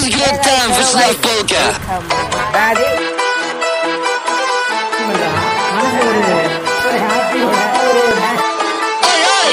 get down for Slave Polka. அதாவது மனசு ஒரு ஒரு ஹாப்பியோட ஒரு Oi, oi!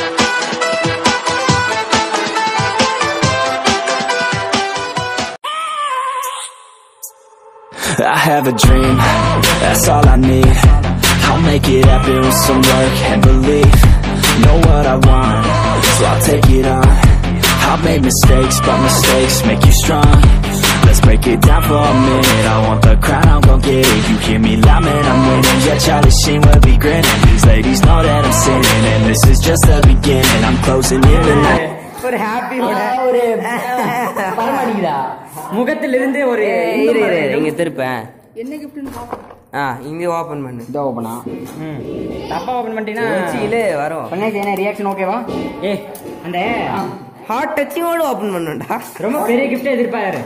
I have a dream, that's all I need I'll make it happen with some work and belief Know what I want, so I'll take it on I've made mistakes, but mistakes make you strong Let's break it down for a minute I want the crown, I'm gon' get it You hear me loud, man, I'm winning Yeah, Charlie Sheen will be grinning These ladies know that I'm sinning And this is just the beginning I'm closing in tonight ஒரு ஹாப்பியோட ஒரு பரமாடிக்குதா முகத்திலிருந்து ஒரு இரு இரு இங்க திருப்பேன் என்ன கிஃப்ட்னு பாப்போம் ஆ இங்க ஓபன் பண்ணு இதோ ஓப்பனா ம் தப்பா ஓப்பன் பண்ணிட்டீங்கன்னா திருச்சியில வரும் பண்ணேன் என்ன ரியாக்ஷன் ஓகேவா ஏ அந்த ஹார்ட் டச்சிங்கோட ஓபன் பண்ணுடா ரொம்ப பெரிய கிஃப்ட் எதிர்பாரு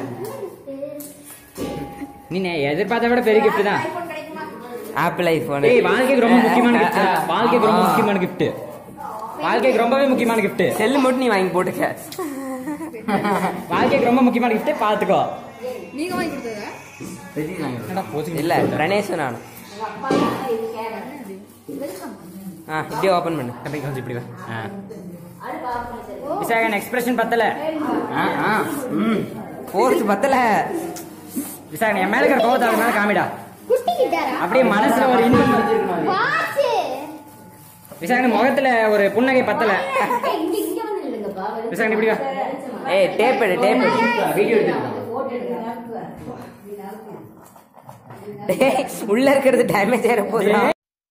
நீ எதிர்பார்த்த விட பெரிய கிஃப்ட் தான் ஐபோன் கிடைக்குமா ஆப்பிள் ஐபோன் ஏய் வாழ்க்கைக்கு ரொம்ப முக்கியமான கிஃப்ட் வாழ்க்கைக்கு ரொம்ப முக்கியமான கிஃப்ட் வாழ்க்கைக்கு ரொம்பவே முக்கியமான கிஃப்ட் செல்லு மட்டும் நீ வாங்கி போட்டுக்க வாழ்க்கைக்கு ரொம்ப முக்கியமான கிஃப்ட் பாத்துக்கோ நீங்க வாங்கி கொடுத்ததா என்னடா போச்சு இல்ல பிரணேஷும் நானும் ஆ இப்படியே ஓபன் பண்ணு அப்படி கொஞ்சம் இப்படி வா ஆ விசாகன் எக்ஸ்பிரஷன் பத்தல ஆ ஆ ம் ஃபோர்ஸ் பத்தல விசாகன் என் மேல இருக்கிற கோவத்தை அவன் மேல காமிடா குட்டி கிட்டாரா அப்படியே மனசுல ஒரு இன்பம் வாட்ச் விசாகன் முகத்துல ஒரு புன்னகை பத்தல இங்க இங்க வந்து நில்லுங்கப்பா விசாகன் இப்படி வா ஏய் டேப் எடு டேப் எடு வீடியோ எடுத்து டேய், உள்ள இருக்கிறது டேமேஜ் ஆயிர போகுதுடா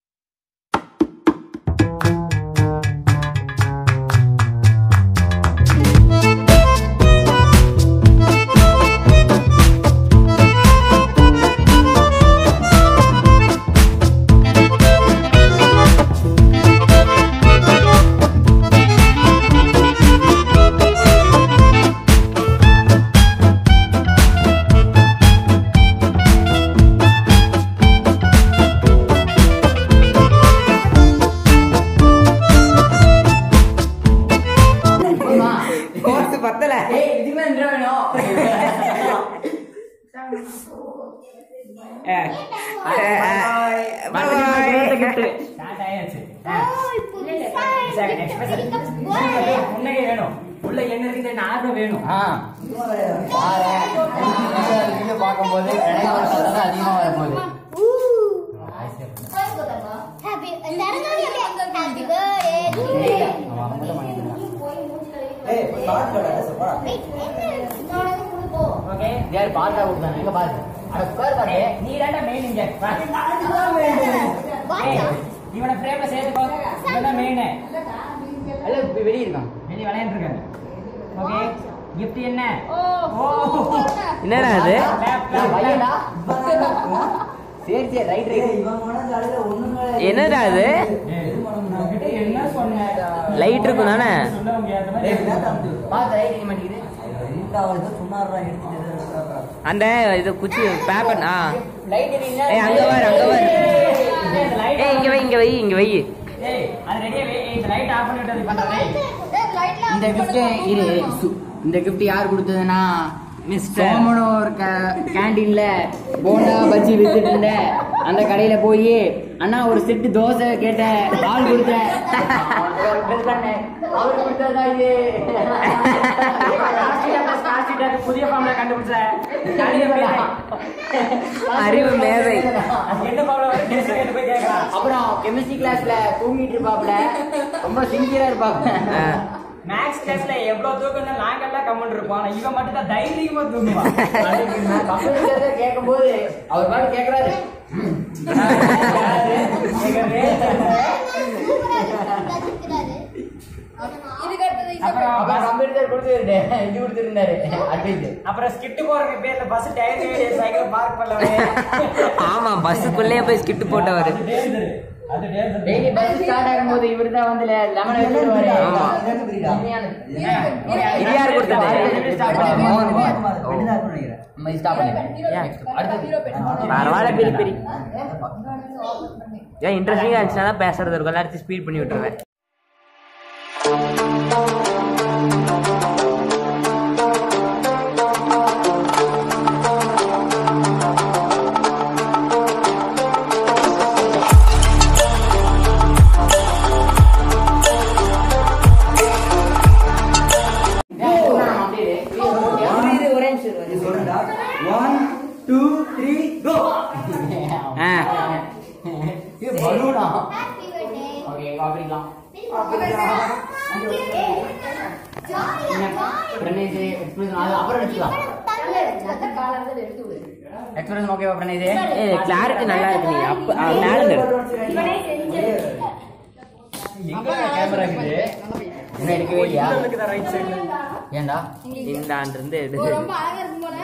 ஃபோர்ஸ் பத்தல புன்னகை வேணும் உள்ள என்ன இருக்குது நார்ம வேணும் ஆ பார்க்கும்போது அதிகமா வரப்போகுது ஹாப்பி தரங்கடி ஹாப்பி பர்த்டே ஓகே யார் பார்த்தா கொடுத்தாங்க எங்க பாரு அட உட்கார் பாரு நீ தாண்டா மெயின் இங்க வா. ஏய், இவனை பிரேம சேர்த்துக்கோ இவன் மெயின் அல்ல இப்ப வெளிய இருக்கான் வெளிய விளையாண்டு இருக்காரு ஓகே கிஃப்ட் என்ன ஓ என்னடா அது லேப்டாப் பையனா சரி சரி ரைட் ரைட் என்னடா அது என்ன சொன்ன லைட் இருக்கும் தானே சொல்ல முடியாத மாதிரி பார்த்து ரைட் மாட்டேங்குது அந்த இது குச்சி பேப்பர் ஆ லைட் ஏய் அங்க பாரு அங்க பாரு ஏய் இங்க வை இங்க வை இங்க வை ஏய் அது ரெடியா இந்த லைட் ஆஃப் பண்ணி விட்டது பண்றதே இந்த கிஃப்ட் இரு சு- இந்த கிஃப்ட் யார் கொடுத்ததுன்னா மிஸ்டர் சோமனு ஒரு கேண்டீன்ல போண்டா பஜ்ஜி வித்துட்டு இருந்த அந்த கடையில போய் அண்ணா ஒரு செட்டு தோசை கேட்டேன் ஆள் கொடுத்தேன் அவர் கொடுத்ததா இது புதிய ஃபார்ம்ல கண்டுபிடிச்ச அறிவு மேதை என்ன ஃபார்ம்ல வர டெஸ்ட் கேட்டு போய் கேக்குறான் அப்புறம் கெமிஸ்ட்ரி கிளாஸ்ல தூங்கிட்டு இருப்பாப்ல ரொம்ப சின்சியரா இருப்பாப்ல ஆ. மேக்ஸ் கிளாஸ்ல எவ்வளவு தூக்கம் நாங்கெல்லாம் கம்மன் இருப்போம் ஆனா இவன் மட்டும் தான் தைரியமா தூங்குவான் கம்ப்யூட்டர் கேட்கும்போது அவர் பாட்டு கேக்குறாரு அப்புறம் அப்புறம் கம்ப்யூட்டர் கொடுத்து இது கொடுத்துருந்தாரு அட்வைஸ் அப்புறம் ஸ்கிட் போறதுக்கு பேர்ல பஸ் டயர் சைக்கிள் பார்க் பண்ணல ஆமா பஸ்ஸுக்குள்ளே போய் ஸ்கிட் போட்டவர் அது danger. அது danger. டெய்லி பஸ் ஸ்டார்ட் ஆகும்போது இவர் தான் வந்து லெமன் வச்சுருவாரு ஆமா. உண்மையானது. இது யார் கொடுத்தது மோகன் ஓ. நம்ம இது ஸ்டாப் பண்ணிடுறோம் அடுத்தது பரவாயில்ல பெரிய பெரிய ஏன் இன்ட்ரெஸ்டிங்கா இருந்துச்சுன்னா தான் பேசுறது இருக்கும் எல்லாத்தையும் ஸ்பீட் பண்ணி விட்டுருவேன் Thank டூ த்ரீ கோ ஆ. இது பலூனா ஹாப்பி பர்த்டே ஓகே அப்படிக்கலாம் ஜாலியா பிரணேஷ் எக்ஸ்பிரஷன் அது அப்புறம் வச்சுக்கலாம் எக்ஸ்பிரஷன் ஓகேவா பிரணேஷ் ஏய் கிளாரிட்டி நல்லா இருக்கு நீ அப்ப ஆ, மேல இருந்து எங்க கேமரா இருக்குது இன்னும் எடுக்கவே இல்லையா ரைட் சைடுல ஏன்டா இந்த ஆண்டு இருந்து எடு ரொம்ப அழகா இருக்கும் போல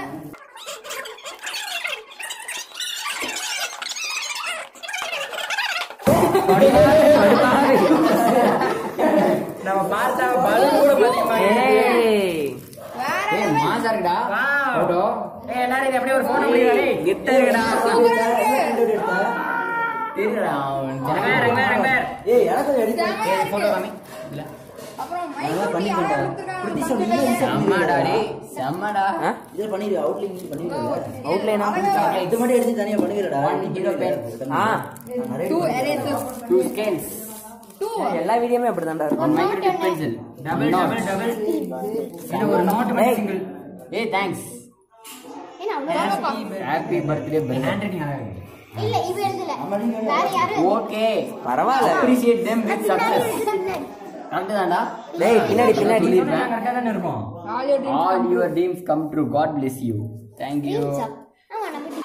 நம்ம பார்த்தா பலூன் கூட பாத்தீங்களா ஏய் ஏய் மாசா இருக்குடா Wow. போட்டோ ஏய் எல்லாரும் இது அப்படியே ஒரு போன் முடியல கிட்ட இருக்குடா இருக்குடா அவன் வேற வேற வேற ஏய் எனக்கு எடுத்து ஏய் போட்டோ காமி இல்ல அப்புறம் நல்லா பண்ணி செம்மடா டேய் செம்மடா ஆ? இதை பண்ணிடு அவுட்லைன் பண்ணிடு அவுட்லைனா இது மட்டும் எடுத்து தனியா பண்ணிடுடா One hero pen. ஆ two eraser two scales two எல்லா வீடியோமே அப்படிதான்டா இருக்கும் one micro tip pencil double double double இது ஒரு நாட் ஏய். சிங்கிள் ஏய் தேங்க்ஸ் என்ன அவ்வளவுதானப்பா happy birthday hand birthday writing அழகா இருக்கு இல்ல இவ எழுதல வேற யாரு ஓகே பரவாயில்ல அப்ரிஷியேட் them with பின்னாடி success எழுதுல, பின்னாடி. கரெக்ட் தான்டா டேய் பின்னாடி பின்னாடி கரெக்டா தானே இருக்கும் all your dreams come true god bless you thank you Dreams up. ஆமா நம்ம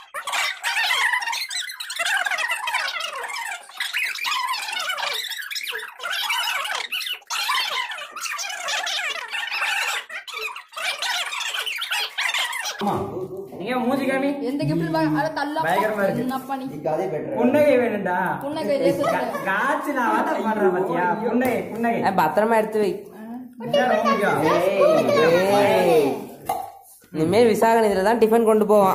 ஆமா நீங்க மூஞ்சி காமி எந்த கிஃப்ட் அட தள்ள பயங்கரமா இருக்கு. என்னப்பா நீ இதுக்கு அதே பெட்டர் புன்னகை வேணும்டா புன்னகை லேசர் கா- காய்ச்சி நான் வாட்ட பண்றேன் பாத்தியா புன்னகை புன்னகை ஏய், பத்திரமா எடுத்து வை இதான் ரொம்ப முக்கியம். ஏய் இனிமேல் விசாகன் இதுல தான் டிஃபன் கொண்டு போவான்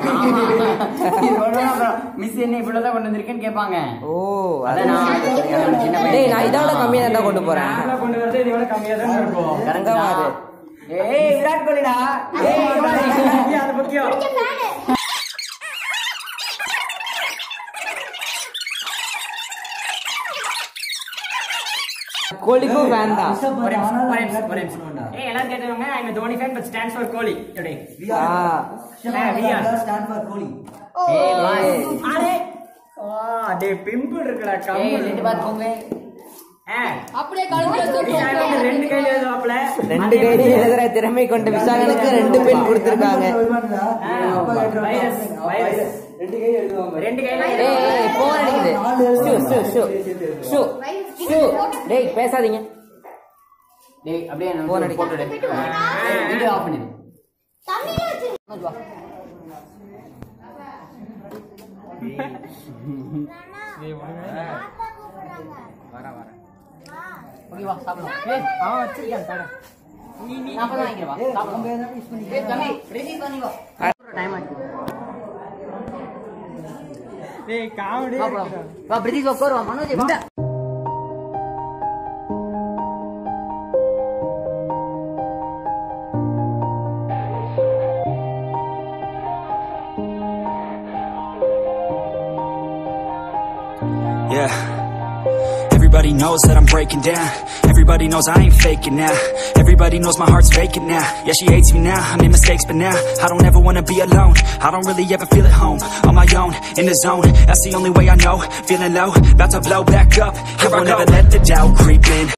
மிஸ் என்ன இவ்வளவுதான் கொண்டு வந்திருக்கேன்னு கேட்பாங்க ஓ அதான் நான் சின்ன பையன் டேய் நான் இதோட கம்மியா தான் கொண்டு போறேன் நாமளா கொண்டு வரது இதை விட கம்மியா தான் இருக்கும் கரங்கவா அது ஏய் விராட் கோலிடா ஏய், இது அது முக்கியம் கோழிக்கும் ஃபேன் தான் ஒரு நிமிஷம், ஒரு நிமிஷம், ஒரு நிமிஷம். ஏய், எல்லாரும் கேட்டுக்கோங்க, I'm a Dhoni fan, but stands for கோலி. எப்படி? ஆ ஏய், we are. Stand for Kohli ஏய் பாய் அடே. ஆ, டேய், pimple இருக்குடா, ஏய் கம்மல். ரெண்டு பாத் போங்க ஆ, அப்படியே கழுத்துல நீ நான் வந்து ரெண்டு கையில எழுதுவாப்புல. ரெண்டு கையில எழுதுற திறமை கொண்ட விசாகனுக்கு ரெண்டு பெண் கொடுத்திருக்காங்க வைரஸ், வைரஸ். ரெண்டு கை எழுதுவாங்க ரெண்டு கையில ஏய் ஏய் போன் அடிக்குது ஷூ ஷூ ஷூ ஷூ ஷூ டேய் பேசாதீங்க டேய் அப்படியே Phone போன் அடி. போட்டோ எடு வீடியோ ஆஃப் பண்ணிடு தமிழ்ல வச்சு ஓகே வா சாப்பிடலாம் ஏய் அவன் வச்சிருக்கான் தடை. நான் அப்பதான் வாங்கிக்கிறேன் வா சாப்பிடலாம் ஏய் தம்பி ரிசீவ் பண்ணி வா டைம் ஆச்சு டேய், comedy ஆ சாப்பிடலாம் இருக்குடா. வா பிரிட்டிஷ் உட்காரு வா மனோஜ் வா Yeah. Everybody knows that I'm breaking down. Everybody knows I ain't faking now. Everybody knows my heart's vacant now. Yeah, she hates me now. I made mistakes, but now I don't ever wanna be alone. I don't really ever feel at home. On my own, in the zone. That's the only way I know. Feeling low, about to blow back up. Here I won't ever let the doubt creep in.